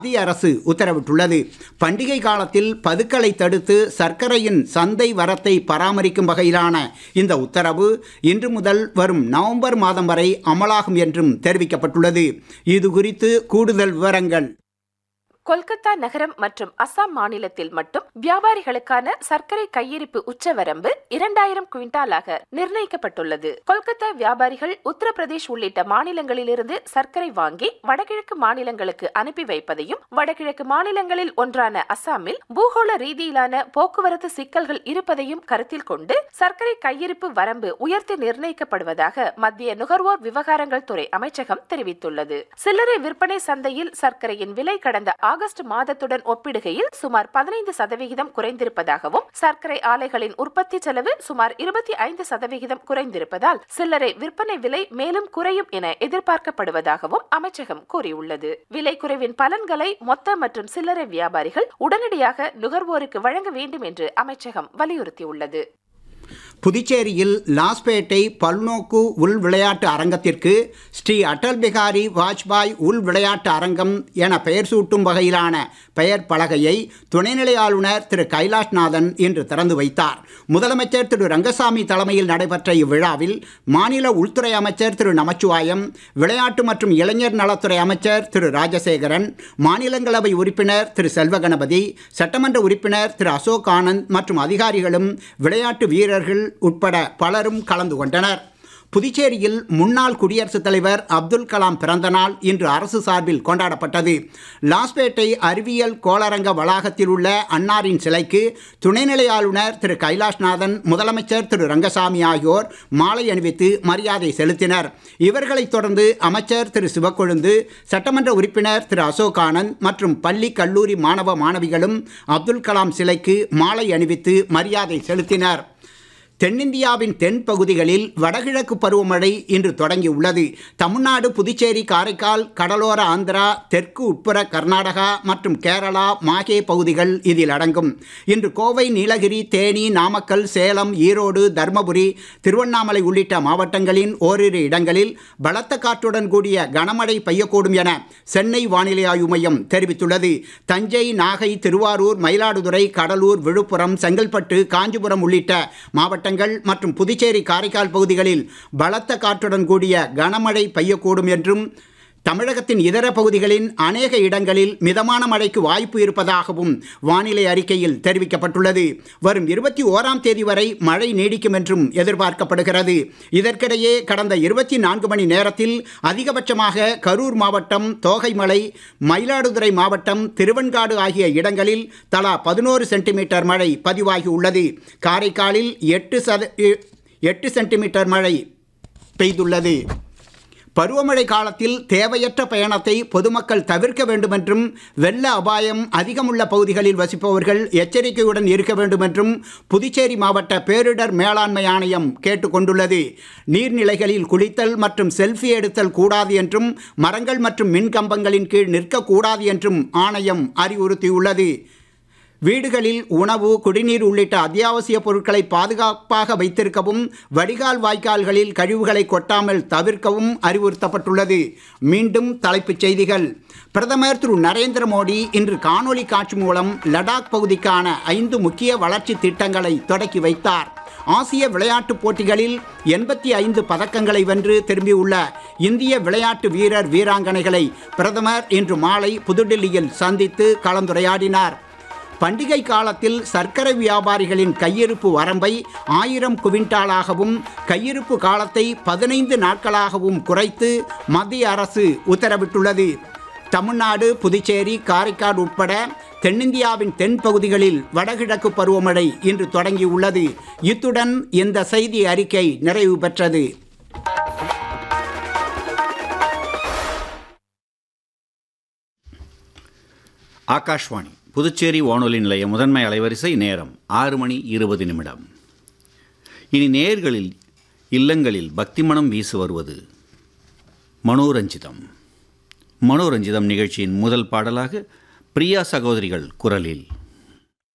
மத்திய அரசு உத்தரவிட்டுள்ளது பண்டிகை காலத்தில் பதுக்களை தடுத்து சர்க்கரையின் சந்தை வரத்தை பராமரிக்கும் வகையிலான இந்த உத்தரவு இன்று முதல் வரும் நவம்பர் மாதம் வரை அமலாகும் என்றும் தெரிவிக்கப்பட்டுள்ளது இது குறித்து கூடுதல் விவரங்கள் கொல்கத்தா நகரம் மற்றும் அசாம் மாநிலத்தில் மட்டும் வியாபாரிகளுக்கான சர்க்கரை கையிருப்பு உச்சவரம்பு இரண்டாயிரம் குவிண்டாலாக நிர்ணயிக்கப்பட்டுள்ளது கொல்கத்தா வியாபாரிகள் உத்தரப்பிரதேஷ் உள்ளிட்ட மாநிலங்களிலிருந்து சர்க்கரை வாங்கி வடகிழக்கு மாநிலங்களுக்கு அனுப்பி வைப்பதையும் வடகிழக்கு மாநிலங்களில் ஒன்றான அசாமில் பூகோள ரீதியிலான போக்குவரத்து சிக்கல்கள் இருப்பதையும் கருத்தில் கொண்டு சர்க்கரை கையிருப்பு வரம்பு உயர்த்தி நிர்ணயிக்கப்படுவதாக மத்திய நுகர்வோர் விவகாரங்கள் துறை அமைச்சகம் தெரிவித்துள்ளது சில்லறை விற்பனை சந்தையில் சர்க்கரையின் விலை கடந்த ஆகஸ்ட் மாதத்துடன் ஒப்பிடுகையில் சுமார் பதினைந்து சதவிகிதம் குறைந்திருப்பதாகவும் சர்க்கரை ஆலைகளின் உற்பத்தி செலவு சுமார் இருபத்தி ஐந்து சதவிகிதம் குறைந்திருப்பதால் சில்லறை விற்பனை விலை மேலும் குறையும் என எதிர்பார்க்கப்படுவதாகவும் அமைச்சகம் கூறியுள்ளது விலை குறைவின் பலன்களை மொத்த மற்றும் சில்லறை வியாபாரிகள் உடனடியாக நுகர்வோருக்கு வழங்க வேண்டும் என்று அமைச்சகம் வலியுறுத்தியுள்ளது புதுச்சேரியில் லாஸ்பேட்டை பல்நோக்கு உள் விளையாட்டு அரங்கத்திற்கு ஸ்ரீ அடல் பிகாரி வாஜ்பாய் உள் விளையாட்டு அரங்கம் என பெயர் சூட்டும் வகையிலான பெயர் பலகையை துணைநிலை ஆளுநர் திரு கைலாஷ்நாதன் இன்று திறந்து வைத்தார் முதலமைச்சர் திரு ரங்கசாமி தலைமையில் நடைபெற்ற இவ்விழாவில் மாநில உள்துறை அமைச்சர் திரு நமச்சிவாயம் விளையாட்டு மற்றும் இளைஞர் நலத்துறை அமைச்சர் திரு ராஜசேகரன் மாநிலங்களவை உறுப்பினர் திரு செல்வகணபதி சட்டமன்ற உறுப்பினர் திரு அசோக் ஆனந்த் மற்றும் அதிகாரிகளும் விளையாட்டு வீரர்கள் உட்பட பலரும் கலந்து கொண்டனர் புதுச்சேரியில் முன்னாள் குடியரசுத் தலைவர் அப்துல் கலாம் பிறந்த நாள் இன்று அரசு சார்பில் கொண்டாடப்பட்டது லாஸ்பேட்டை அறிவியல் கோளரங்க வளாகத்தில் உள்ள அன்னாரின் சிலைக்கு துணைநிலை ஆளுநர் திரு கைலாஷ்நாதன் முதலமைச்சர் திரு ரங்கசாமி ஆகியோர் மாலை அணிவித்து மரியாதை செலுத்தினர் இவர்களைத் தொடர்ந்து அமைச்சர் திரு சிவக்கொழுந்து சட்டமன்ற உறுப்பினர் திரு அசோக் ஆனந்த் மற்றும் பள்ளி கல்லூரி மாணவ மாணவிகளும் அப்துல் கலாம் சிலைக்கு மாலை அணிவித்து மரியாதை செலுத்தினர் தென்னிந்தியாவின் தென் பகுதிகளில் வடகிழக்கு பருவமழை இன்று தொடங்கியுள்ளது தமிழ்நாடு புதுச்சேரி காரைக்கால் கடலோர ஆந்திரா தெற்கு உட்புற கர்நாடகா மற்றும் கேரளா மாஹே பகுதிகள் இதில் அடங்கும் இன்று கோவை நீலகிரி தேனி நாமக்கல் சேலம் ஈரோடு தர்மபுரி திருவண்ணாமலை உள்ளிட்ட மாவட்டங்களின் ஓரிரு இடங்களில் பலத்த காற்றுடன் கூடிய கனமழை பெய்யக்கூடும் என சென்னை வானிலை ஆய்வு மையம் தெரிவித்துள்ளது தஞ்சை நாகை திருவாரூர் மயிலாடுதுறை கடலூர் விழுப்புரம் செங்கல்பட்டு காஞ்சிபுரம் உள்ளிட்ட மாவட்ட மாவட்டங்கள் மற்றும் புதுச்சேரி காரைக்கால் பகுதிகளில் பலத்த காற்றுடன் கூடிய கனமழை பெய்யக்கூடும் என்றும் தமிழகத்தின் இதர பகுதிகளின் அநேக இடங்களில் மிதமான மழைக்கு வாய்ப்பு இருப்பதாகவும் வானிலை அறிக்கையில் தெரிவிக்கப்பட்டுள்ளது வரும் இருபத்தி ஓராம் தேதி வரை மழை நீடிக்கும் என்றும் எதிர்பார்க்கப்படுகிறது இதற்கிடையே கடந்த இருபத்தி நான்கு மணி நேரத்தில் அதிகபட்சமாக கரூர் மாவட்டம் தோகைமலை மயிலாடுதுறை மாவட்டம் திருவெண்காடு ஆகிய இடங்களில் தலா பதினோரு சென்டிமீட்டர் மழை பதிவாகியுள்ளது காரைக்காலில் எட்டு சத எட்டு சென்டிமீட்டர் மழை பெய்துள்ளது பருவமழை காலத்தில் தேவையற்ற பயணத்தை பொதுமக்கள் தவிர்க்க வேண்டுமென்றும் வெள்ள அபாயம் அதிகமுள்ள பகுதிகளில் வசிப்பவர்கள் எச்சரிக்கையுடன் இருக்க வேண்டுமென்றும் புதுச்சேரி மாவட்ட பேரிடர் மேலாண்மை ஆணையம் கேட்டுக்கொண்டுள்ளது நீர்நிலைகளில் குளித்தல் மற்றும் செல்ஃபி எடுத்தல் கூடாது என்றும் மரங்கள் மற்றும் மின்கம்பங்களின் கீழ் நிற்கக்கூடாது என்றும் ஆணையம் அறிவுறுத்தியுள்ளது வீடுகளில் உணவு குடிநீர் உள்ளிட்ட அத்தியாவசிய பொருட்களை பாதுகாப்பாக வைத்திருக்கவும் வடிகால் வாய்க்கால்களில் கழிவுகளை கொட்டாமல் தவிர்க்கவும் அறிவுறுத்தப்பட்டுள்ளது மீண்டும் தலைப்புச் செய்திகள் பிரதமர் திரு நரேந்திர மோடி இன்று காணொலி காட்சி மூலம் லடாக் பகுதிக்கான ஐந்து முக்கிய வளர்ச்சி திட்டங்களை தொடக்கி வைத்தார் ஆசிய விளையாட்டுப் போட்டிகளில் எண்பத்தி ஐந்து பதக்கங்களை வென்று திரும்பியுள்ள இந்திய விளையாட்டு வீரர் வீராங்கனைகளை பிரதமர் இன்று மாலை புதுடில்லியில் சந்தித்து கலந்துரையாடினார் பண்டிகை காலத்தில் சர்க்கரை வியாபாரிகளின் கையிருப்பு வரம்பை ஆயிரம் குவிண்டாலாகவும் கையிருப்பு காலத்தை பதினைந்து நாட்களாகவும் குறைத்து மத்திய அரசு உத்தரவிட்டுள்ளது தமிழ்நாடு புதுச்சேரி காரைக்கால் உட்பட தென்னிந்தியாவின் தென் பகுதிகளில் வடகிழக்கு பருவமழை இன்று தொடங்கியுள்ளது இத்துடன் இந்த செய்தி அறிக்கை நிறைவு பெற்றது ஆகாஷ்வாணி புதுச்சேரி வானொலி நிலைய முதன்மை அலைவரிசை நேரம் ஆறு மணி இருபது நிமிடம் இனி நேர்களில் இல்லங்களில் பக்திமணம் வீசு வருவது மனோரஞ்சிதம் மனோரஞ்சிதம் நிகழ்ச்சியின் முதல் பாடலாக பிரியா சகோதரிகள் குரலில்